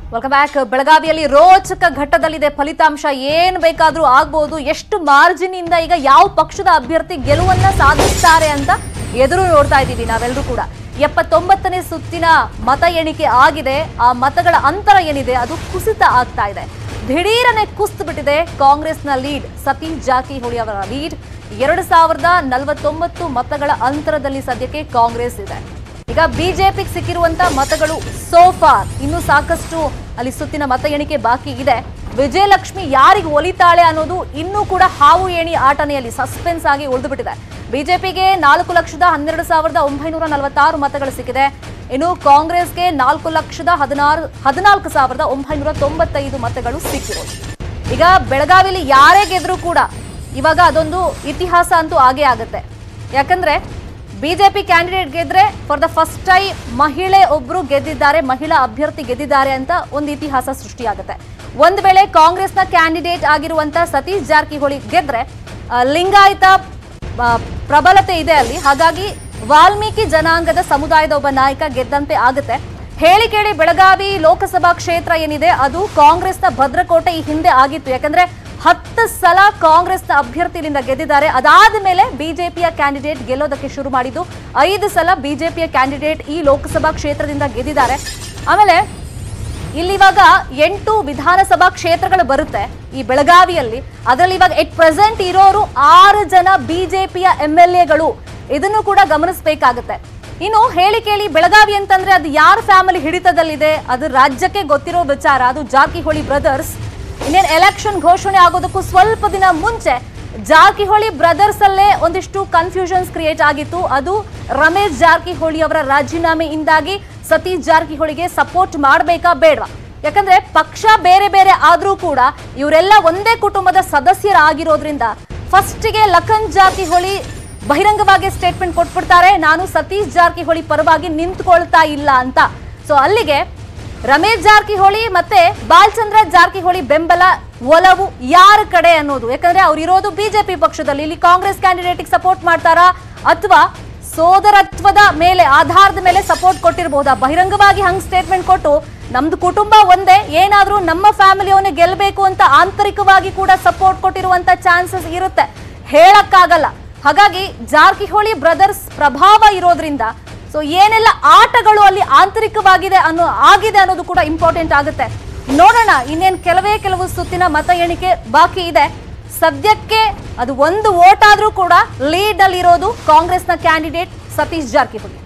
Welcome back ಬೆಳಗಾವಿಯಲ್ಲಿ ರೋಚಕ ಘಟ್ಟದಲ್ಲಿದೆ ಫಲಿತಾಂಶ ಏನ್ ಬೇಕಾದ್ರೂ ಆಗ್ಬಹುದು ಎಷ್ಟು ಮಾರ್ಜಿನ್ ಇಂದ ಈಗ ಯಾವ ಪಕ್ಷದ ಅಭ್ಯರ್ಥಿ ಗೆಲುವನ್ನ ಸಾಧಿಸ್ತಾರೆ ಅಂತ ಎದುರು ನೋಡ್ತಾ ಇದ್ದೀವಿ ನಾವೆಲ್ಲರೂ ಕೂಡ ಎಪ್ಪತ್ತೊಂಬತ್ತನೇ ಸುತ್ತಿನ ಮತ ಎಣಿಕೆ ಆಗಿದೆ ಆ ಮತಗಳ ಅಂತರ ಏನಿದೆ ಅದು ಕುಸಿತ ಆಗ್ತಾ ಇದೆ ದಿಢೀರನೆ ಕುಸ್ತು ಬಿಟ್ಟಿದೆ ಕಾಂಗ್ರೆಸ್ನ ಲೀಡ್ ಸತೀಶ್ ಜಾರಕಿಹೊಳಿ ಅವರ ಲೀಡ್ ಎರಡು ಸಾವಿರದ ನಲವತ್ತೊಂಬತ್ತು ಮತಗಳ ಅಂತರದಲ್ಲಿ ಸದ್ಯಕ್ಕೆ ಕಾಂಗ್ರೆಸ್ ಇದೆ ಈಗ ಬಿಜೆಪಿಗೆ ಸಿಕ್ಕಿರುವಂತ ಮತಗಳು ಸೋಫಾರ್ ಇನ್ನು ಸಾಕಷ್ಟು ಅಲ್ಲಿ ಸುತ್ತಿನ ಮತ ಎಣಿಕೆ ಬಾಕಿ ಇದೆ ವಿಜಯಲಕ್ಷ್ಮಿ ಯಾರಿಗೆ ಒಲಿತಾಳೆ ಅನ್ನೋದು ಇನ್ನೂ ಕೂಡ ಹಾವು ಏಣಿ ಆಟನೆಯಲ್ಲಿ ಸಸ್ಪೆನ್ಸ್ ಆಗಿ ಉಳಿದು ಬಿಟ್ಟಿದೆ ಬಿಜೆಪಿಗೆ ನಾಲ್ಕು ಲಕ್ಷದ ಹನ್ನೆರಡು ಸಾವಿರದ ಒಂಬೈನೂರ ನಲವತ್ತಾರು ಮತಗಳು ಸಿಕ್ಕಿದೆ ಇನ್ನು ಕಾಂಗ್ರೆಸ್ಗೆ ನಾಲ್ಕು ಲಕ್ಷದ ಹದಿನಾರು ಹದಿನಾಲ್ಕು ಸಾವಿರದ ಒಂಬೈನೂರ ತೊಂಬತ್ತೈದು ಮತಗಳು ಸಿಕ್ಕಿರೋದು ಈಗ ಬೆಳಗಾವಿಲಿ ಯಾರೇ ಗೆದ್ರು ಕೂಡ ಇವಾಗ ಅದೊಂದು ಇತಿಹಾಸ ಅಂತೂ ಆಗೇ ಆಗುತ್ತೆ ಯಾಕಂದ್ರೆ ಬಿಜೆಪಿ ಕ್ಯಾಂಡಿಡೇಟ್ ಗೆದ್ರೆ ಫಾರ್ ದ ಫಸ್ಟ್ ಟೈಮ್ ಮಹಿಳೆ ಒಬ್ರು ಗೆದ್ದಿದ್ದಾರೆ ಮಹಿಳಾ ಅಭ್ಯರ್ಥಿ ಗೆದ್ದಿದ್ದಾರೆ ಅಂತ ಒಂದು ಇತಿಹಾಸ ಸೃಷ್ಟಿಯಾಗುತ್ತೆ ಒಂದ್ ವೇಳೆ ಕಾಂಗ್ರೆಸ್ನ ಕ್ಯಾಂಡಿಡೇಟ್ ಆಗಿರುವಂತ ಸತೀಶ್ ಜಾರಕಿಹೊಳಿ ಗೆದ್ರೆ ಆ, ಲಿಂಗಾಯತ ಆ, ಪ್ರಬಲತೆ ಇದೆ ಅಲ್ಲಿ ಹಾಗಾಗಿ ವಾಲ್ಮೀಕಿ ಜನಾಂಗದ ಸಮುದಾಯದ ಒಬ್ಬ ನಾಯಕ ಗೆದ್ದಂತೆ ಆಗುತ್ತೆ ಹೇಳಿ ಕೇಳಿ ಬೆಳಗಾವಿ ಲೋಕಸಭಾ ಕ್ಷೇತ್ರ ಏನಿದೆ ಅದು ಕಾಂಗ್ರೆಸ್ನ ಭದ್ರಕೋಟೆ ಈ ಹಿಂದೆ ಆಗಿತ್ತು ಯಾಕಂದ್ರೆ ಹತ್ತು ಸಲ ಕಾಂಗ್ರೆಸ್ನ ಅಭ್ಯರ್ಥಿಯಿಂದ ಗೆದ್ದಿದ್ದಾರೆ ಅದಾದ ಮೇಲೆ ಬಿಜೆಪಿಯ ಕ್ಯಾಂಡಿಡೇಟ್ ಗೆಲ್ಲೋದಕ್ಕೆ ಶುರು ಮಾಡಿದ್ದು ಐದು ಸಲ ಬಿಜೆಪಿಯ ಕ್ಯಾಂಡಿಡೇಟ್ ಈ ಲೋಕಸಭಾ ಕ್ಷೇತ್ರದಿಂದ ಗೆದ್ದಿದ್ದಾರೆ ಆಮೇಲೆ ಇಲ್ಲಿವಾಗ ಎಂಟು ವಿಧಾನಸಭಾ ಕ್ಷೇತ್ರಗಳು ಬರುತ್ತೆ ಈ ಬೆಳಗಾವಿಯಲ್ಲಿ ಅದರಲ್ಲಿ ಇವಾಗ ಎಟ್ ಪ್ರೆಸೆಂಟ್ ಇರೋರು ಆರು ಜನ ಬಿಜೆಪಿಯ ಎಂ ಎಲ್ ಎಗಳು ಇದನ್ನು ಕೂಡ ಗಮನಿಸಬೇಕಾಗುತ್ತೆ ಇನ್ನು ಹೇಳಿ ಕೇಳಿ ಬೆಳಗಾವಿ ಅಂತಂದ್ರೆ ಅದು ಯಾರ ಫ್ಯಾಮಿಲಿ ಹಿಡಿತದಲ್ಲಿದೆ ಅದು ರಾಜ್ಯಕ್ಕೆ ಗೊತ್ತಿರೋ ವಿಚಾರ ಅದು ಜಾರಕಿಹೊಳಿ ಬ್ರದರ್ಸ್ ಇನ್ನೇನು ಎಲೆಕ್ಷನ್ ಘೋಷಣೆ ಆಗೋದಕ್ಕೂ ಸ್ವಲ್ಪ ದಿನ ಮುಂಚೆ ಜಾರಕಿಹೊಳಿ ಬ್ರದರ್ಸ್ ಅಲ್ಲೇ ಒಂದಿಷ್ಟು ಕನ್ಫ್ಯೂಷನ್ಸ್ ಕ್ರಿಯೇಟ್ ಆಗಿತ್ತು ಅದು ರಮೇಶ್ ಜಾರಕಿಹೊಳಿ ಅವರ ರಾಜೀನಾಮೆಯಿಂದಾಗಿ ಸತೀಶ್ ಜಾರಕಿಹೊಳಿಗೆ ಸಪೋರ್ಟ್ ಮಾಡಬೇಕಾ ಬೇಡವಾ ಯಾಕಂದ್ರೆ ಪಕ್ಷ ಬೇರೆ ಬೇರೆ ಆದ್ರೂ ಕೂಡ ಇವರೆಲ್ಲ ಒಂದೇ ಕುಟುಂಬದ ಸದಸ್ಯರಾಗಿರೋದ್ರಿಂದ ಫಸ್ಟಿಗೆ ಲಖನ್ ಜಾರಕಿಹೊಳಿ ಬಹಿರಂಗವಾಗಿ ಸ್ಟೇಟ್ಮೆಂಟ್ ಕೊಟ್ಬಿಡ್ತಾರೆ ನಾನು ಸತೀಶ್ ಜಾರಕಿಹೊಳಿ ಪರವಾಗಿ ನಿಂತ್ಕೊಳ್ತಾ ಇಲ್ಲ ಅಂತ ಸೊ ಅಲ್ಲಿಗೆ ರಮೇಶ್ ಜಾರಕಿಹೊಳಿ ಮತ್ತೆ ಬಾಲಚಂದ್ರ ಜಾರಕಿಹೊಳಿ ಬೆಂಬಲ ಒಲವು ಯಾರ ಕಡೆ ಅನ್ನೋದು ಯಾಕಂದ್ರೆ ಅವ್ರು ಇರೋದು ಬಿಜೆಪಿ ಪಕ್ಷದಲ್ಲಿ ಇಲ್ಲಿ ಕಾಂಗ್ರೆಸ್ ಕ್ಯಾಂಡಿಡೇಟ್ ಸಪೋರ್ಟ್ ಮಾಡ್ತಾರಾ ಅಥವಾ ಸೋದರತ್ವದ ಮೇಲೆ ಆಧಾರದ ಮೇಲೆ ಸಪೋರ್ಟ್ ಕೊಟ್ಟಿರಬಹುದಾ ಬಹಿರಂಗವಾಗಿ ಹಂಗ್ ಸ್ಟೇಟ್ಮೆಂಟ್ ಕೊಟ್ಟು ನಮ್ದು ಕುಟುಂಬ ಒಂದೇ ಏನಾದ್ರೂ ನಮ್ಮ ಫ್ಯಾಮಿಲಿಯವನ್ನೇ ಗೆಲ್ಲಬೇಕು ಅಂತ ಆಂತರಿಕವಾಗಿ ಕೂಡ ಸಪೋರ್ಟ್ ಕೊಟ್ಟಿರುವಂತ ಚಾನ್ಸಸ್ ಇರುತ್ತೆ ಹೇಳಕ್ಕಾಗಲ್ಲ ಹಾಗಾಗಿ ಜಾರಕಿಹೊಳಿ ಬ್ರದರ್ಸ್ ಪ್ರಭಾವ ಇರೋದ್ರಿಂದ ಸೊ ಏನೆಲ್ಲ ಆಟಗಳು ಅಲ್ಲಿ ಆಂತರಿಕವಾಗಿದೆ ಅನ್ನೋ ಆಗಿದೆ ಅನ್ನೋದು ಕೂಡ ಇಂಪಾರ್ಟೆಂಟ್ ಆಗುತ್ತೆ ನೋಡೋಣ ಇನ್ನೇನು ಕೆಲವೇ ಕೆಲವು ಸುತ್ತಿನ ಮತ ಎಣಿಕೆ ಬಾಕಿ ಇದೆ ಸದ್ಯಕ್ಕೆ ಅದು ಒಂದು ವೋಟ್ ಆದ್ರೂ ಕೂಡ ಲೀಡ್ ಅಲ್ಲಿ ಇರೋದು ಕಾಂಗ್ರೆಸ್ನ ಕ್ಯಾಂಡಿಡೇಟ್ ಸತೀಶ್ ಜಾರಕಿಹೊಳಿ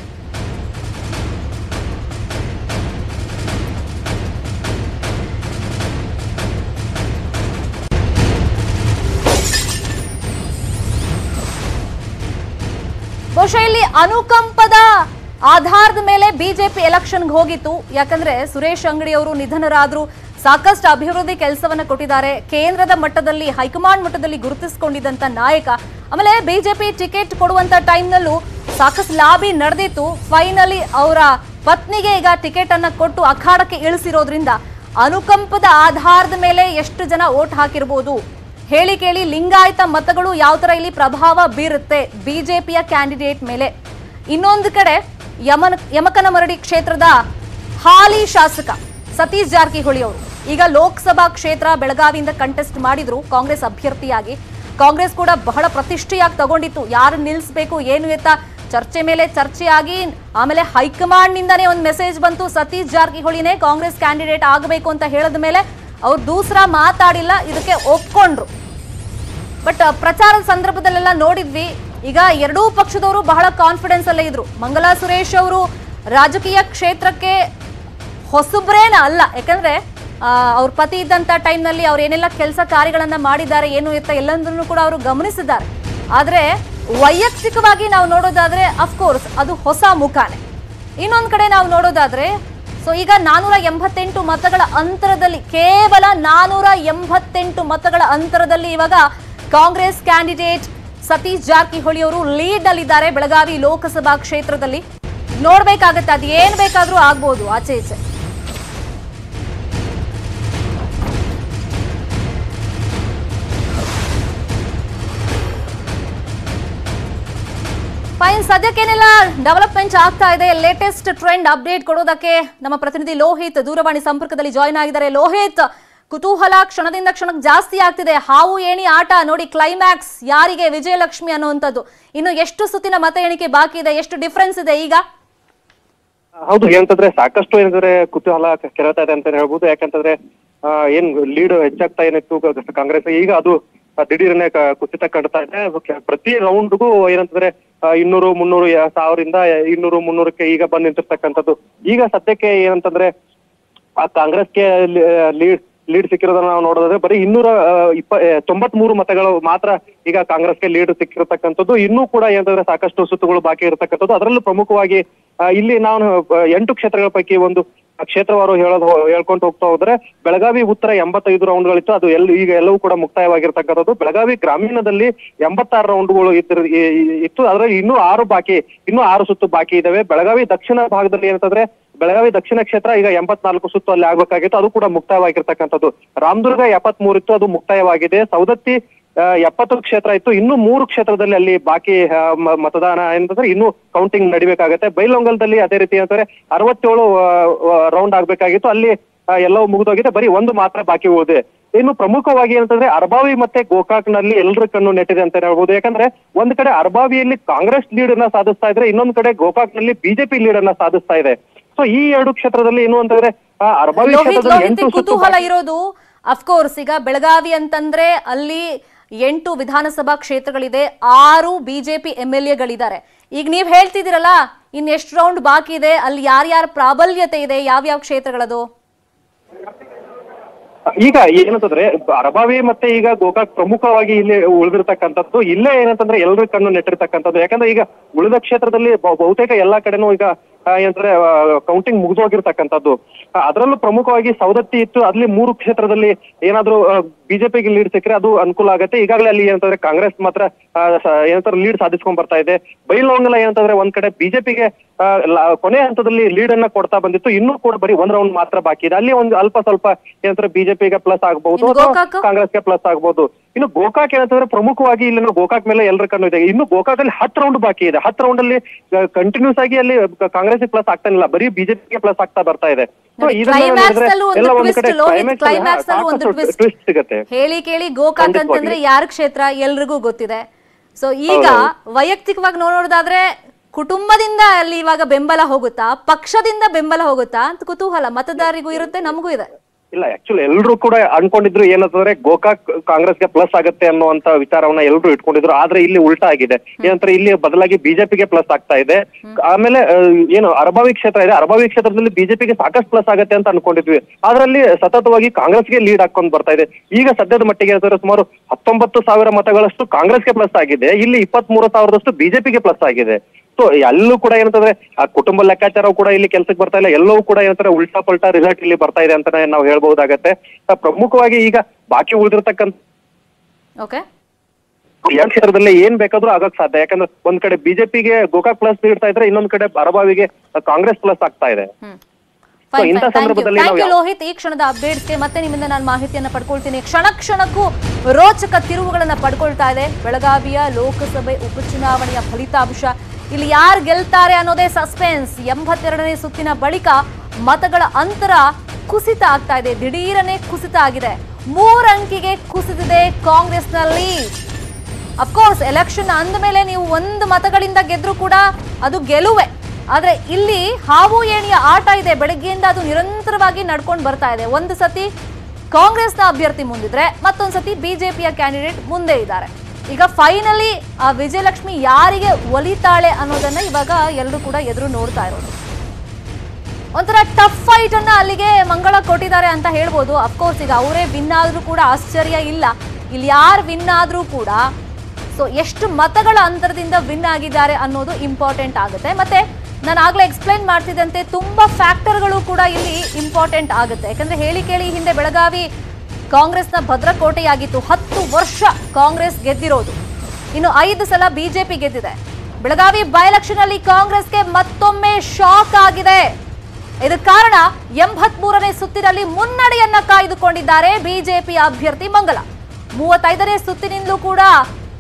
ಬಹುಶಃ ಇಲ್ಲಿ ಅನುಕಂಪದ ಆಧಾರದ ಮೇಲೆ ಬಿಜೆಪಿ ಎಲೆಕ್ಷನ್ಗೆ ಹೋಗಿತ್ತು ಯಾಕಂದ್ರೆ ಸುರೇಶ್ ಅಂಗಡಿ ಅವರು ನಿಧನರಾದ್ರು ಸಾಕಷ್ಟು ಅಭಿವೃದ್ಧಿ ಕೆಲಸವನ್ನ ಕೊಟ್ಟಿದ್ದಾರೆ ಕೇಂದ್ರದ ಮಟ್ಟದಲ್ಲಿ ಹೈಕಮಾಂಡ್ ಮಟ್ಟದಲ್ಲಿ ಗುರುತಿಸಿಕೊಂಡಿದ್ದಂತ ನಾಯಕ ಆಮೇಲೆ ಬಿಜೆಪಿ ಟಿಕೆಟ್ ಕೊಡುವಂತ ಟೈಮ್ನಲ್ಲೂ ಸಾಕಷ್ಟು ಲಾಬಿ ನಡೆದಿತ್ತು ಫೈನಲಿ ಅವರ ಪತ್ನಿಗೆ ಈಗ ಟಿಕೆಟ್ ಅನ್ನ ಕೊಟ್ಟು ಅಖಾಡಕ್ಕೆ ಇಳಿಸಿರೋದ್ರಿಂದ ಅನುಕಂಪದ ಆಧಾರದ ಮೇಲೆ ಎಷ್ಟು ಜನ ವೋಟ್ ಹಾಕಿರ್ಬೋದು ಹೇಳಿ ಕೇಳಿ ಲಿಂಗಾಯತ ಮತಗಳು ಯಾವ ತರ ಇಲ್ಲಿ ಪ್ರಭಾವ ಬೀರುತ್ತೆ ಬಿಜೆಪಿಯ ಕ್ಯಾಂಡಿಡೇಟ್ ಮೇಲೆ ಇನ್ನೊಂದು ಕಡೆ ಯಮನ ಯಮಕನಮರಡಿ ಕ್ಷೇತ್ರದ ಹಾಲಿ ಶಾಸಕ ಸತೀಶ್ ಜಾರಕಿಹೊಳಿ ಅವರು ಈಗ ಲೋಕಸಭಾ ಕ್ಷೇತ್ರ ಬೆಳಗಾವಿಯಿಂದ ಕಂಟೆಸ್ಟ್ ಮಾಡಿದ್ರು ಕಾಂಗ್ರೆಸ್ ಅಭ್ಯರ್ಥಿಯಾಗಿ ಕಾಂಗ್ರೆಸ್ ಕೂಡ ಬಹಳ ಪ್ರತಿಷ್ಠೆಯಾಗಿ ತಗೊಂಡಿತ್ತು ಯಾರು ನಿಲ್ಲಿಸಬೇಕು ಏನು ಎತ್ತ ಚರ್ಚೆ ಮೇಲೆ ಚರ್ಚೆ ಆಗಿ ಆಮೇಲೆ ಹೈಕಮಾಂಡ್ ನಿಂದಾನೇ ಒಂದು ಮೆಸೇಜ್ ಬಂತು ಸತೀಶ್ ಜಾರಕಿಹೊಳಿನೇ ಕಾಂಗ್ರೆಸ್ ಕ್ಯಾಂಡಿಡೇಟ್ ಆಗಬೇಕು ಅಂತ ಹೇಳಿದ ಮೇಲೆ ಅವ್ರು ದೂಸರ ಮಾತಾಡಿಲ್ಲ ಇದಕ್ಕೆ ಒಪ್ಕೊಂಡ್ರು ಬಟ್ ಪ್ರಚಾರದ ಸಂದರ್ಭದಲ್ಲೆಲ್ಲ ನೋಡಿದ್ವಿ ಈಗ ಎರಡೂ ಪಕ್ಷದವರು ಬಹಳ ಕಾನ್ಫಿಡೆನ್ಸ್ ಅಲ್ಲೇ ಇದ್ರು ಮಂಗಲಾ ಸುರೇಶ್ ಅವರು ರಾಜಕೀಯ ಕ್ಷೇತ್ರಕ್ಕೆ ಹೊಸಬ್ರೇನ ಅಲ್ಲ ಯಾಕಂದ್ರೆ ಆ, ಅವ್ರ ಪತಿ ಇದ್ದಂತ ಟೈಮ್ನಲ್ಲಿ ಅವ್ರು ಏನೆಲ್ಲ ಕೆಲಸ ಕಾರ್ಯಗಳನ್ನ ಮಾಡಿದ್ದಾರೆ ಏನು ಎತ್ತ ಎಲ್ಲಂದ್ರೂ ಕೂಡ ಅವರು ಗಮನಿಸಿದ್ದಾರೆ ಆದ್ರೆ ವೈಯಕ್ತಿಕವಾಗಿ ನಾವು ನೋಡೋದಾದ್ರೆ ಅಫ್ಕೋರ್ಸ್ ಅದು ಹೊಸ ಮುಖಾನೆ ಇನ್ನೊಂದ್ ಕಡೆ ನಾವು ನೋಡೋದಾದ್ರೆ ಸೊ ಈಗ ನಾನೂರ ಎಂಬತ್ತೆಂಟು ಮತಗಳ ಅಂತರದಲ್ಲಿ ಕೇವಲ ನಾನೂರ ಎಂಬತ್ತೆಂಟು ಮತಗಳ ಅಂತರದಲ್ಲಿ ಇವಾಗ ಕಾಂಗ್ರೆಸ್ ಕ್ಯಾಂಡಿಡೇಟ್ ಸತೀಶ್ ಜಾರಕಿಹೊಳಿ ಅವರು ಲೀಡ್ ಅಲ್ಲಿದ್ದಾರೆ ಬೆಳಗಾವಿ ಲೋಕಸಭಾ ಕ್ಷೇತ್ರದಲ್ಲಿ ನೋಡ್ಬೇಕಾಗತ್ತೆ ಅದು ಏನ್ ಬೇಕಾದ್ರೂ ಆಗ್ಬೋದು ಆಚೆ ಈಚೆ ಫೈನ್ ಸದ್ಯಕ್ಕೇನೆಲ್ಲ ಡೆವಲಪ್ಮೆಂಟ್ ಆಗ್ತಾ ಇದೆ ಲೇಟೆಸ್ಟ್ ಟ್ರೆಂಡ್ ಅಪ್ಡೇಟ್ ಕೊಡೋದಕ್ಕೆ ನಮ್ಮ ಪ್ರತಿನಿಧಿ ಲೋಹಿತ್ ದೂರವಾಣಿ ಸಂಪರ್ಕದಲ್ಲಿ ಜಾಯ್ನ್ ಆಗಿದ್ದಾರೆ ಲೋಹಿತ್ ಕುತೂಹಲ ಕ್ಷಣದಿಂದ ಕ್ಷಣಕ್ಕೆ ಜಾಸ್ತಿ ಆಗ್ತಿದೆ ಹಾವು ಏಣಿ ಆಟ ನೋಡಿ ಕ್ಲೈಮ್ಯಾಕ್ಸ್ ಯಾರಿಗೆ ವಿಜಯಲಕ್ಷ್ಮಿ ಅನ್ನುವಂಥದ್ದು ಇನ್ನು ಎಷ್ಟು ಸುತ್ತಿನ ಮತ ಎಣಿಕೆ ಬಾಕಿ ಇದೆ ಎಷ್ಟು ಡಿಫ್ರೆನ್ಸ್ ಇದೆ ಈಗ ಹೌದು ಏನಂತಂದ್ರೆ ಸಾಕಷ್ಟು ಏನಂದ್ರೆ ಕುತೂಹಲ ಕೆರತಾ ಇದೆ ಅಂತ ಹೇಳ್ಬೋದು ಯಾಕಂತಂದ್ರೆ ಆ, ಏನ್ ಲೀಡ್ ಹೆಚ್ಚಾಗ್ತಾ ಏನಿತ್ತು ಕ- ಕಾಂಗ್ರೆಸ್ ಈಗ ಅದು ಆ, ದಿಢೀರನೆ ಕ- ಕುಸಿತ ಕಾಣ್ತಾ ಇದೆ ಕೆ- ಪ್ರತಿ ರೌಂಡ್ಗೂ ಏನಂತಂದ್ರೆ ಆ, ಇನ್ನೂರು ಮುನ್ನೂರು ಯಾ- ಸಾವಿರದಿಂದ ಇನ್ನೂರು ಮುನ್ನೂರಕ್ಕೆ ಈಗ ಬಂದ್ ನಿಂತಿರ್ತಕ್ಕಂಥದ್ದು ಈಗ ಸದ್ಯಕ್ಕೆ ಏನಂತಂದ್ರೆ ಆ ಕಾಂಗ್ರೆಸ್ಗೆ ಲೀಡ್ ಲೀಡ್ ಸಿಕ್ಕಿರೋದನ್ನ ನಾವು ನೋಡೋದಾದ್ರೆ ಬರೀ ಇನ್ನೂರ ಆ, ಇಪ್ಪ ತೊಂಬತ್ ಮೂರು ಮತಗಳು ಮಾತ್ರ ಈಗ ಕಾಂಗ್ರೆಸ್ಗೆ ಲೀಡ್ ಸಿಕ್ಕಿರತಕ್ಕಂಥದ್ದು ಇನ್ನೂ ಕೂಡ ಏನಂತಂದ್ರೆ ಸಾಕಷ್ಟು ಸುತ್ತುಗಳು ಬಾಕಿ ಇರತಕ್ಕಂಥದ್ದು ಅದರಲ್ಲೂ ಪ್ರಮುಖವಾಗಿ ಆ, ಇಲ್ಲಿ ನಾನು ಆ, ಎಂಟು ಕ್ಷೇತ್ರಗಳ ಪೈಕಿ ಒಂದು ಕ್ಷೇತ್ರವಾರು ಹೇಳೋದು ಹೇಳ್ಕೊಂಡು ಹೋಗ್ತಾ ಹೋದ್ರೆ ಬೆಳಗಾವಿ ಉತ್ತರ ಎಂಬತ್ತೈದು ರೌಂಡ್ಗಳಿತ್ತು ಅದು ಎಲ್ಲಿ ಈಗ ಎಲ್ಲವೂ ಕೂಡ ಮುಕ್ತಾಯವಾಗಿರ್ತಕ್ಕಂಥದ್ದು ಬೆಳಗಾವಿ ಗ್ರಾಮೀಣದಲ್ಲಿ ಎಂಬತ್ತಾರು ರೌಂಡ್ಗಳು ಇದ್ರ ಇ- ಇ- ಇತ್ತು ಅದರಲ್ಲಿ ಇನ್ನೂ ಆರು ಬಾಕಿ ಇನ್ನೂ ಆರು ಸುತ್ತು ಬಾಕಿ ಇದಾವೆ ಬೆಳಗಾವಿ ದಕ್ಷಿಣ ಭಾಗದಲ್ಲಿ ಏನಂತಂದ್ರೆ ಬೆಳಗಾವಿ ದಕ್ಷಿಣ ಕ್ಷೇತ್ರ ಈಗ ಎಂಬತ್ನಾಲ್ಕು ಸುತ್ತು ಅಲ್ಲಿ ಆಗ್ಬೇಕಾಗಿತ್ತು ಅದು ಕೂಡ ಮುಕ್ತಾಯವಾಗಿರ್ತಕ್ಕಂಥದ್ದು ರಾಮದುರ್ಗ ಎಪ್ಪತ್ಮೂರು ಇತ್ತು ಅದು ಮುಕ್ತಾಯವಾಗಿದೆ ಸೌದತ್ತಿ ಆ, ಎಪ್ಪತ್ತು ಕ್ಷೇತ್ರ ಇತ್ತು ಇನ್ನು ಮೂರು ಕ್ಷೇತ್ರದಲ್ಲಿ ಅಲ್ಲಿ ಬಾಕಿ ಆ, ಮ- ಮತದಾನ ಏನಂತಂದ್ರೆ ಇನ್ನು ಕೌಂಟಿಂಗ್ ನಡಿಬೇಕಾಗತ್ತೆ ಬೈಲೊಂಗಲದಲ್ಲಿ ಅದೇ ರೀತಿ ಅಂತಂದ್ರೆ ಅರವತ್ತೇಳು ರೌಂಡ್ ಆಗ್ಬೇಕಾಗಿತ್ತು ಅಲ್ಲಿ ಆ, ಎಲ್ಲವೂ ಮುಗಿದೋಗಿದೆ ಬರೀ ಒಂದು ಮಾತ್ರ ಬಾಕಿ ಉಳಿದಿದೆ ಇನ್ನು ಪ್ರಮುಖವಾಗಿ ಏನಂತಂದ್ರೆ ಅರ್ಬಾವಿ ಮತ್ತೆ ಗೋಕಾಕ್ ನಲ್ಲಿ ಎಲ್ಲರ ಕಣ್ಣು ನೆಟ್ಟಿದೆ ಅಂತ ಹೇಳ್ಬೋದು ಯಾಕಂದ್ರೆ ಒಂದ್ ಕಡೆ ಅರ್ಬಾವಿಯಲ್ಲಿ ಕಾಂಗ್ರೆಸ್ ಲೀಡ್ ಅನ್ನ ಸಾಧಿಸ್ತಾ ಇದ್ರೆ ಇನ್ನೊಂದ್ ಕಡೆ ಗೋಕಾಕ್ ನಲ್ಲಿ ಬಿಜೆಪಿ ಲೀಡ್ ಅನ್ನ ಸಾಧಿಸ್ತಾ ಇದೆ ಸೊ ಈ ಎರಡು ಕ್ಷೇತ್ರದಲ್ಲಿ ಏನು ಅಂತಂದ್ರೆ ಆ ಅರ್ಬಾವಿ ಲೋಹಿತ್ ಕ್ಷೇತ್ರದಲ್ಲಿ ಲೋಹಿತ್ ಎಂಟು ಸುತ್ತು ಕುತೂಹಲ ಬಾಕಿ- ಇರೋದು ಅಫ್ಕೋರ್ಸ್ ಈಗ ಬೆಳಗಾವಿ ಅಂತಂದ್ರೆ ಅಲ್ಲಿ ಎಂಟು ವಿಧಾನಸಭಾ ಕ್ಷೇತ್ರಗಳಿದೆ ಆರು ಬಿಜೆಪಿ ಎಂ ಎಲ್ ಎಗಳಿದ್ದಾರೆ ಈಗ ನೀವ್ ಹೇಳ್ತಿದ್ದೀರಲ್ಲ ಇನ್ ಎಷ್ಟು ರೌಂಡ್ ಬಾಕಿ ಇದೆ ಅಲ್ಲಿ ಯಾರ್ಯಾರ ಪ್ರಾಬಲ್ಯತೆ ಇದೆ ಯಾವ್ಯಾವ ಕ್ಷೇತ್ರಗಳದು ಈಗ ಏನಂತಂದ್ರೆ ಅರಬಾವಿ ಮತ್ತೆ ಈಗ ಗೋಕಾಕ್ ಪ್ರಮುಖವಾಗಿ ಇಲ್ಲಿ ಉಳಿದಿರ್ತಕ್ಕಂಥದ್ದು ಇಲ್ಲೇ ಏನಂತಂದ್ರೆ ಎಲ್ಲರ ಕಣ್ಣು ನೆಟ್ಟಿರ್ತಕ್ಕಂಥದ್ದು ಯಾಕಂದ್ರೆ ಈಗ ಉಳಿದ ಕ್ಷೇತ್ರದಲ್ಲಿ ಬಹು- ಬಹುತೇಕ ಎಲ್ಲಾ ಕಡೆನೂ ಈಗ ಆ, ಏನಂದ್ರೆ ಕೌಂಟಿಂಗ್ ಮುಗಿದೋಗಿರ್ತಕ್ಕಂಥದ್ದು ಆ, ಅದರಲ್ಲೂ ಪ್ರಮುಖವಾಗಿ ಸವದತ್ತಿ ಇತ್ತು ಅಲ್ಲಿ ಮೂರು ಕ್ಷೇತ್ರದಲ್ಲಿ ಏನಾದ್ರೂ ಬಿಜೆಪಿಗೆ ಲೀಡ್ ಸಿಕ್ಕರೆ ಅದು ಅನುಕೂಲ ಆಗುತ್ತೆ ಈಗಾಗಲೇ ಅಲ್ಲಿ ಏನಂತಂದ್ರೆ ಕಾಂಗ್ರೆಸ್ ಮಾತ್ರ ಆ, ಸ- ಏನಂತಾರೆ ಲೀಡ್ ಸಾಧಿಸ್ಕೊಂಡ್ ಬರ್ತಾ ಇದೆ ಬೈಲೊಂಗಲ ಏನಂತಂದ್ರೆ ಒಂದ್ ಕಡೆ ಬಿಜೆಪಿಗೆ ಕೊನೆ ಹಂತದಲ್ಲಿ ಲೀಡ್ ಅನ್ನ ಕೊಡ್ತಾ ಬಂದಿತ್ತು ಇನ್ನೂ ಕೂಡ ಬರೀ ಒಂದ್ ರೌಂಡ್ ಮಾತ್ರ ಬಾಕಿ ಇದೆ ಅಲ್ಲಿ ಒಂದು ಅಲ್ಪ ಸ್ವಲ್ಪ ಏನಂತಾರೆ ಬಿಜೆಪಿಗೆ ಪ್ಲಸ್ ಆಗಬಹುದು ಇನ್ನು ಅಥವಾ ಗೋಕಾಕ್? ಕಾಂಗ್ರೆಸ್ಗೆ ಪ್ಲಸ್ ಆಗ್ಬಹುದು ಇನ್ನು ಗೋಕಾಕ್ ಏನಂತಂದ್ರೆ ಪ್ರಮುಖವಾಗಿ ಇಲ್ಲಿ ನಾವು ಗೋಕಾಕ್ ಮೇಲೆ ಎಲ್ಲರ ಕಣ್ಣು ಇದೆ ಇನ್ನು ಗೋಕಾಕ್ ಅಲ್ಲಿ ಹತ್ತು ರೌಂಡ್ ಬಾಕಿ ಇದೆ ಹತ್ತು ರೌಂಡ್ ಅಲ್ಲಿ ಕಂಟಿನ್ಯೂಸ್ ಆಗಿ ಅಲ್ಲಿ ಕಾಂಗ್ರೆಸ್ ಪ್ಲಸ್ ಆಗ್ತಾನಿಲ್ಲ ಬರೀ ಬಿಜೆಪಿಗೆ ಪ್ಲಸ್ ಆಗ್ತಾ ಬರ್ತಾ ಇದೆ So ನೋಡಿ, ಇದನ್ನ climax ನೋಡಿದ್ರೆ ಅಲ್ಲೂ ಒಂದು ಎಲ್ಲ ಒಂದ್ twist ಕಡೆ ಲೋಹಿತ್, climax ಅಲ್ಲಿ climax ಹಾ, ಅಲ್ಲೂ ಒಂದು ಸಾಕಷ್ಟು twist. twist ಸಿಗತ್ತೆ ಹೇಳಿ ಕೇಳಿ ಗೋಕಾಕ್ ಖಂಡಿತವಾಗ್ಲೂ. ಅಂತಂದ್ರೆ ಯಾರ ಕ್ಷೇತ್ರ ಎಲ್ರಿಗೂ ಗೊತ್ತಿದೆ ಸೊ ಈಗ ವೈಯಕ್ತಿಕವಾಗಿ ನೋಡೋದಾದ್ರೆ ಕುಟುಂಬದಿಂದ ಅಲ್ಲಿ ಇವಾಗ ಬೆಂಬಲ ಹೋಗುತ್ತಾ ಪಕ್ಷದಿಂದ ಬೆಂಬಲ ಹೋಗುತ್ತಾ ಅಂತ ಕುತೂಹಲ ಮತದಾರರಿಗೂ ಇರುತ್ತೆ ನಮಗೂ ಇದೆ ಇಲ್ಲ ಆಕ್ಚುಲಿ ಎಲ್ಲರೂ ಕೂಡ ಅನ್ಕೊಂಡಿದ್ರು ಏನಂತಂದ್ರೆ ಗೋಕಾಕ್ ಕಾಂಗ್ರೆಸ್ಗೆ ಪ್ಲಸ್ ಆಗುತ್ತೆ ಅನ್ನುವಂತ ವಿಚಾರವನ್ನ ಎಲ್ಲರೂ ಇಟ್ಕೊಂಡಿದ್ರು ಆದ್ರೆ ಇಲ್ಲಿ ಉಲ್ಟಾ ಆಗಿದೆ ಏನಂದ್ರೆ ಇಲ್ಲಿ ಬದಲಾಗಿ ಬಿಜೆಪಿಗೆ ಪ್ಲಸ್ ಆಗ್ತಾ ಇದೆ ಆಮೇಲೆ ಆ, ಏನು ಅರಬಾವಿ ಕ್ಷೇತ್ರ ಇದೆ ಅರಬಾವಿ ಕ್ಷೇತ್ರದಲ್ಲಿ ಬಿಜೆಪಿಗೆ ಸಾಕಷ್ಟು ಪ್ಲಸ್ ಆಗುತ್ತೆ ಅಂತ ಅನ್ಕೊಂಡಿದ್ವಿ ಅದ್ರಲ್ಲಿ ಸತತವಾಗಿ ಕಾಂಗ್ರೆಸ್ಗೆ ಲೀಡ್ ಹಾಕೊಂಡ್ ಬರ್ತಾ ಇದೆ ಈಗ ಸದ್ಯದ ಮಟ್ಟಿಗೆ ಏನಂದ್ರೆ ಸುಮಾರು ಹತ್ತೊಂಬತ್ತು ಸಾವಿರ ಮತಗಳಷ್ಟು ಕಾಂಗ್ರೆಸ್ಗೆ ಪ್ಲಸ್ ಆಗಿದೆ ಇಲ್ಲಿ ಇಪ್ಪತ್ತ್ ಮೂರು ಸಾವಿರದಷ್ಟು ಬಿಜೆಪಿಗೆ ಪ್ಲಸ್ ಆಗಿದೆ ಸೊ ಎಲ್ಲೂ ಕೂಡ ಏನಂತಂದ್ರೆ ಆ ಕುಟುಂಬ ಲೆಕ್ಕಾಚಾರವು ಕೂಡ ಇಲ್ಲಿ ಕೆಲಸಕ್ಕೆ ಬರ್ತಾ ಇಲ್ಲ ಎಲ್ಲವೂ ಕೂಡ ಏನಂತಾರೆ ಉಲ್ಟಾ ಪಲ್ಟಾ ರಿಸಲ್ಟ್ ಇಲ್ಲಿ ಬರ್ತಾ ಇದೆ ಅಂತಾನೆ ನಾವು ಹೇಳ್ಬಹುದಾಗತ್ತೆ ಆ, ಪ್ರಮುಖವಾಗಿ ಈಗ ಬಾಕಿ ಉಳಿದಿರ್ತಕ್ಕಂಥ ಓಕೆ ಯಾವ ಕ್ಷೇತ್ರದಲ್ಲಿ ಏನ್ ಬೇಕಾದ್ರೂ ಆಗಕ್ ಸಾಧ್ಯ ಯಾಕಂದ್ರೆ ಒಂದ್ ಕಡೆ ಬಿಜೆಪಿಗೆ ಗೋಕಾಕ್ ಪ್ಲಸ್ ನೀಡ್ತಾ ಇದ್ರೆ ಇನ್ನೊಂದ್ ಕಡೆ ಅರಬಾವಿಗೆ ಕಾಂಗ್ರೆಸ್ ಪ್ಲಸ್ ಆಗ್ತಾ ಇದೆ ಹ್ಮ್ So, ಇಂಥ ಸಂದರ್ಭದಲ್ಲಿ ಥ್ಯಾಂಕ್ ನಾವು ಯು ಯಾವ- ಲೋಹಿತ್ ಈ ಕ್ಷಣದ ಅಪ್ಡೇಟ್ಸ್ಗೆ ಮತ್ತೆ ನಿಮ್ಮಿಂದ ನಾನು ಮಾಹಿತಿಯನ್ನ ಪಡ್ಕೊಳ್ತೀನಿ ಕ್ಷಣ ಕ್ಷಣಕ್ಕೂ ರೋಚಕ ತಿರುವುಗಳನ್ನ ಪಡ್ಕೊಳ್ತಾ ಇದೆ ಬೆಳಗಾವಿಯ ಲೋಕಸಭೆ ಉಪಚುನಾವಣೆಯ ಫಲಿತಾಂಶ ಇಲ್ಲಿ ಯಾರು ಗೆಲ್ತಾರೆ ಅನ್ನೋದೇ ಸಸ್ಪೆನ್ಸ್ ಎಂಬತ್ತೆರಡನೇ ಸುತ್ತಿನ ಬಳಿಕ ಮತಗಳ ಅಂತರ ಕುಸಿತ ಆಗ್ತಾ ಇದೆ ದಿಢೀರನೆ ಕುಸಿತ ಆಗಿದೆ ಮೂರಂಕಿಗೆ ಕುಸಿದಿದೆ ಕಾಂಗ್ರೆಸ್ನಲ್ಲಿ ಅಫ್ಕೋರ್ಸ್ ಎಲೆಕ್ಷನ್ ಅಂದಮೇಲೆ ನೀವು ಒಂದು ಮತಗಳಿಂದ ಗೆದ್ರೂ ಕೂಡ ಅದು ಗೆಲುವೆ ಆದ್ರೆ ಇಲ್ಲಿ ಹಾವು ಏಣಿಯ ಆಟ ಇದೆ ಬೆಳಗ್ಗೆಯಿಂದ ಅದು ನಿರಂತರವಾಗಿ ನಡ್ಕೊಂಡು ಬರ್ತಾ ಇದೆ ಒಂದು ಸತಿ ಕಾಂಗ್ರೆಸ್ನ ಅಭ್ಯರ್ಥಿ ಮುಂದಿದ್ರೆ ಮತ್ತೊಂದು ಸತಿ ಬಿಜೆಪಿಯ ಕ್ಯಾಂಡಿಡೇಟ್ ಮುಂದೆ ಇದ್ದಾರೆ ಈಗ ಫೈನಲಿ ಆ ವಿಜಯಲಕ್ಷ್ಮಿ ಯಾರಿಗೆ ಒಲಿತಾಳೆ ಅನ್ನೋದನ್ನ ಇವಾಗ ಎಲ್ಲರೂ ಕೂಡ ಎದುರು ನೋಡ್ತಾ ಇರೋದು ಒಂಥರ ಟಫ್ ಫೈಟ್ ಅನ್ನ ಅಲ್ಲಿಗೆ ಮಂಗಳ ಕೊಟ್ಟಿದ್ದಾರೆ ಅಂತ ಹೇಳ್ಬೋದು ಅಫ್ಕೋರ್ಸ್ ಈಗ ಅವರೇ ವಿನ್ ಆದ್ರೂ ಕೂಡ ಆಶ್ಚರ್ಯ ಇಲ್ಲ ಇಲ್ಲಿ ಯಾರು ವಿನ್ ಆದ್ರೂ ಕೂಡ ಸೊ ಎಷ್ಟು ಮತಗಳ ಅಂತರದಿಂದ ವಿನ್ ಆಗಿದ್ದಾರೆ ಅನ್ನೋದು ಇಂಪಾರ್ಟೆಂಟ್ ಆಗುತ್ತೆ ಮತ್ತೆ ನಾನು ಆಗ್ಲೇ ಎಕ್ಸ್ಪ್ಲೈನ್ ಮಾಡ್ತಿದ್ದಂತೆ ತುಂಬಾ ಫ್ಯಾಕ್ಟರ್ಗಳು ಕೂಡ ಇಲ್ಲಿ ಇಂಪಾರ್ಟೆಂಟ್ ಆಗುತ್ತೆ ಯಾಕಂದ್ರೆ ಹೇಳಿ ಕೇಳಿ ಹಿಂದೆ ಬೆಳಗಾವಿ ಕಾಂಗ್ರೆಸ್ನ ಭದ್ರಕೋಟೆಯಾಗಿತ್ತು ಹತ್ತು ವರ್ಷ ಕಾಂಗ್ರೆಸ್ ಗೆದ್ದಿರೋದು ಇನ್ನು ಐದು ಸಲ ಬಿಜೆಪಿ ಗೆದ್ದಿದೆ ಬೆಳಗಾವಿ ಬೈ ಎಲೆಕ್ಷನ್ ಅಲ್ಲಿ ಕಾಂಗ್ರೆಸ್ಗೆ ಮತ್ತೊಮ್ಮೆ ಶಾಕ್ ಆಗಿದೆ ಇದಕ್ಕೆ ಕಾರಣ ಎಂಬತ್ ಮೂರನೇ ಸುತ್ತಿನಲ್ಲಿ ಮುನ್ನಡೆಯನ್ನ ಕಾಯ್ದುಕೊಂಡಿದ್ದಾರೆ ಬಿಜೆಪಿ ಅಭ್ಯರ್ಥಿ ಮಂಗಲ ಮೂವತ್ತೈದನೇ ಸುತ್ತಿನಿಂದಲೂ ಕೂಡ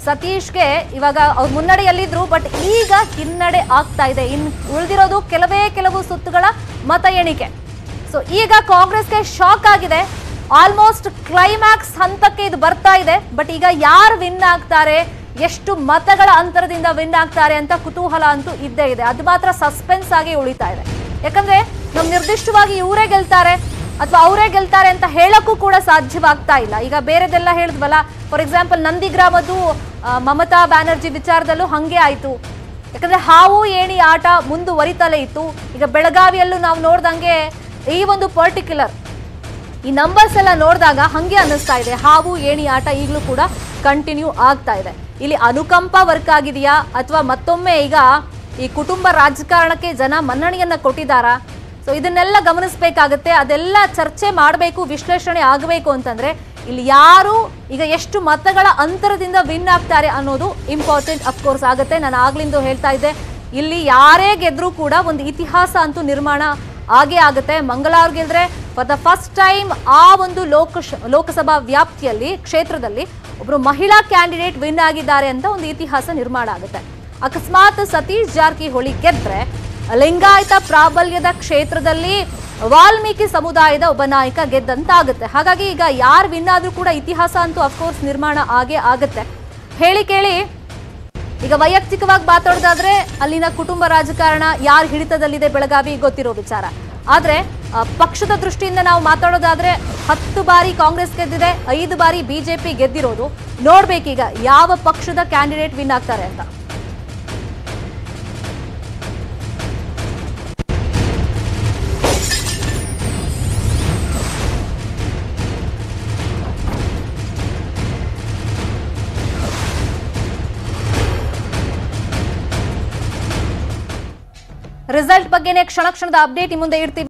ಸತೀಶ್ಗೆ ಇವಾಗ ಅವ್ರು ಮುನ್ನಡೆಯಲ್ಲಿದ್ರು ಬಟ್ ಈಗ ಹಿನ್ನಡೆ ಆಗ್ತಾ ಇದೆ ಇನ್ ಉಳಿದಿರೋದು ಕೆಲವೇ ಕೆಲವು ಸುತ್ತುಗಳ ಮತ ಎಣಿಕೆ ಸೊ ಈಗ ಕಾಂಗ್ರೆಸ್ಗೆ ಶಾಕ್ ಆಗಿದೆ ಆಲ್ಮೋಸ್ಟ್ ಕ್ಲೈಮ್ಯಾಕ್ಸ್ ಹಂತಕ್ಕೆ ಇದು ಬರ್ತಾ ಇದೆ ಬಟ್ ಈಗ ಯಾರು ವಿನ್ ಆಗ್ತಾರೆ ಎಷ್ಟು ಮತಗಳ ಅಂತರದಿಂದ ವಿನ್ ಆಗ್ತಾರೆ ಅಂತ ಕುತೂಹಲ ಅಂತೂ ಇದ್ದೇ ಇದೆ ಅದು ಮಾತ್ರ ಸಸ್ಪೆನ್ಸ್ ಆಗಿ ಉಳಿತಾ ಇದೆ ಯಾಕಂದ್ರೆ ನಮ್ ನಿರ್ದಿಷ್ಟವಾಗಿ ಇವರೇ ಗೆಲ್ತಾರೆ ಅಥವಾ ಅವರೇ ಗೆಲ್ತಾರೆ ಅಂತ ಹೇಳಕ್ಕೂ ಕೂಡ ಸಾಧ್ಯವಾಗ್ತಾ ಇಲ್ಲ ಈಗ ಬೇರೆದೆಲ್ಲ ಹೇಳಿದ್ವಲ್ಲ ಫಾರ್ ಎಕ್ಸಾಂಪಲ್ ನಂದಿಗ್ರಾಮದ್ದು ಆ, ಮಮತಾ ಬ್ಯಾನರ್ಜಿ ವಿಚಾರದಲ್ಲೂ ಹಂಗೆ ಆಯ್ತು ಯಾಕಂದ್ರೆ ಹಾವು ಏಣಿ ಆಟ ಮುಂದುವರಿತಲೇ ಇತ್ತು ಈಗ ಬೆಳಗಾವಿಯಲ್ಲೂ ನಾವು ನೋಡ್ದಂಗೆ ಈ ಒಂದು ಪರ್ಟಿಕ್ಯುಲರ್ ಈ ನಂಬರ್ಸ್ ಎಲ್ಲ ನೋಡಿದಾಗ ಹಂಗೆ ಅನ್ನಿಸ್ತಾ ಇದೆ ಹಾವು ಏಣಿ ಆಟ ಈಗಲೂ ಕೂಡ ಕಂಟಿನ್ಯೂ ಆಗ್ತಾ ಇದೆ ಇಲ್ಲಿ ಅನುಕಂಪ ವರ್ಕ್ ಆಗಿದೆಯಾ ಅಥವಾ ಮತ್ತೊಮ್ಮೆ ಈಗ ಈ ಕುಟುಂಬ ರಾಜಕಾರಣಕ್ಕೆ ಜನ ಮನ್ನಣೆಯನ್ನ ಕೊಟ್ಟಿದ್ದಾರಾ ಸೊ ಇದನ್ನೆಲ್ಲ ಗಮನಿಸಬೇಕಾಗತ್ತೆ ಅದೆಲ್ಲ ಚರ್ಚೆ ಮಾಡಬೇಕು ವಿಶ್ಲೇಷಣೆ ಆಗಬೇಕು ಅಂತಂದ್ರೆ ಇಲ್ಲಿ ಯಾರು ಈಗ ಎಷ್ಟು ಮತಗಳ ಅಂತರದಿಂದ ವಿನ್ ಆಗ್ತಾರೆ ಅನ್ನೋದು ಇಂಪಾರ್ಟೆಂಟ್ ಅಫ್ಕೋರ್ಸ್ ಆಗುತ್ತೆ ನಾನು ಆಗ್ಲಿಂದ ಹೇಳ್ತಾ ಇದ್ದೆ ಇಲ್ಲಿ ಯಾರೇ ಗೆದ್ರೂ ಕೂಡ ಒಂದು ಇತಿಹಾಸ ಅಂತೂ ನಿರ್ಮಾಣ ಆಗೇ ಆಗುತ್ತೆ ಮಂಗಳಾರ್ ಗೆದ್ರೆ ಫಾರ್ ದ ಫಸ್ಟ್ ಟೈಮ್ ಆ ಒಂದು ಲೋಕ ಲೋಕಸಭಾ ವ್ಯಾಪ್ತಿಯಲ್ಲಿ ಕ್ಷೇತ್ರದಲ್ಲಿ ಒಬ್ರು ಮಹಿಳಾ ಕ್ಯಾಂಡಿಡೇಟ್ ವಿನ್ ಆಗಿದ್ದಾರೆ ಅಂತ ಒಂದು ಇತಿಹಾಸ ನಿರ್ಮಾಣ ಆಗುತ್ತೆ ಅಕಸ್ಮಾತ್ ಸತೀಶ್ ಜಾರಕಿಹೊಳಿ ಗೆದ್ರೆ ಲಿಂಗಾಯತ ಪ್ರಾಬಲ್ಯದ ಕ್ಷೇತ್ರದಲ್ಲಿ ವಾಲ್ಮೀಕಿ ಸಮುದಾಯದ ಒಬ್ಬ ನಾಯಕ ಗೆದ್ದಂತಾಗುತ್ತೆ ಹಾಗಾಗಿ ಈಗ ಯಾರು ವಿನ್ ಆದ್ರೂ ಕೂಡ ಇತಿಹಾಸ ಅಂತೂ ಅಫ್ಕೋರ್ಸ್ ನಿರ್ಮಾಣ ಆಗೇ ಆಗುತ್ತೆ ಹೇಳಿ ಕೇಳಿ ಈಗ ವೈಯಕ್ತಿಕವಾಗಿ ಮಾತಾಡೋದಾದ್ರೆ ಅಲ್ಲಿನ ಕುಟುಂಬ ರಾಜಕಾರಣ ಯಾರ ಹಿಡಿತದಲ್ಲಿದೆ ಬೆಳಗಾವಿ ಗೊತ್ತಿರೋ ವಿಚಾರ ಆದ್ರೆ ಆ, ಪಕ್ಷದ ದೃಷ್ಟಿಯಿಂದ ನಾವು ಮಾತಾಡೋದಾದ್ರೆ ಹತ್ತು ಬಾರಿ ಕಾಂಗ್ರೆಸ್ ಗೆದ್ದಿದೆ ಐದು ಬಾರಿ ಬಿಜೆಪಿ ಗೆದ್ದಿರೋದು ನೋಡ್ಬೇಕೀಗ ಯಾವ ಪಕ್ಷದ ಕ್ಯಾಂಡಿಡೇಟ್ ವಿನ್ ಆಗ್ತಾರೆ ಅಂತ ರಿಸಲ್ಟ್ ಬಗ್ಗೆನೇ ಕ್ಷಣ ಕ್ಷಣದ ಅಪ್ಡೇಟ್ ಮುಂದೆ ಇಡ್ತೀವಿ